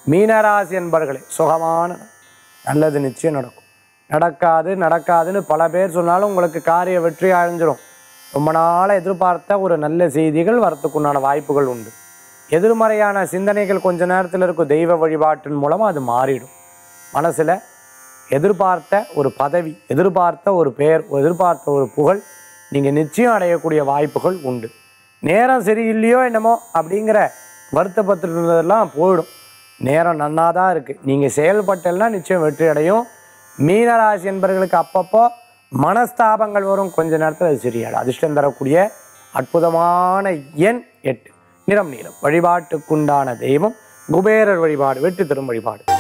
மீனராசி என்பர்களே சுகமான நாள். நல்லது நிச்சயம் நடக்கும் நடக்காது நடக்காதுன்னு பல பேர் சொன்னாலும் உங்களுக்கு காரிய வெற்றி அழிஞ்சிரும் ரொம்ப நாளாக எதிர்பார்த்த ஒரு நல்ல செய்திகள் வரத்துக்குண்டான வாய்ப்புகள் உண்டு எதிர்மறையான சிந்தனைகள் கொஞ்ச நேரத்தில் இருக்கும் தெய்வ வழிபாட்டின் மூலமாக அது மாறிடும் மனசில் எதிர்பார்த்த ஒரு பதவி எதிர்பார்த்த ஒரு பெயர் எதிர்பார்த்த ஒரு புகழ் நீங்கள் நிச்சயம் அடையக்கூடிய வாய்ப்புகள் உண்டு நேரம் சரியில்லையோ என்னமோ அப்படிங்கிற வருத்தப்பட்டுருந்ததெல்லாம் போயிடும் நேரம் நன்னா தான் இருக்குது நீங்கள் செயல்பட்டெல்லாம் நிச்சயம் வெற்றி அடையும் மீனராசி என்பவர்களுக்கு அப்பப்போ மனஸ்தாபங்கள் வரும் கொஞ்ச நேரத்தில் அது சரியாடும் அதிர்ஷ்டம் தரக்கூடிய அற்புதமான எண் எட்டு நிறம் நீளம் வழிபாட்டுக்குண்டான தெய்வம் குபேரர் வழிபாடு வெற்றி தரும் வழிபாடு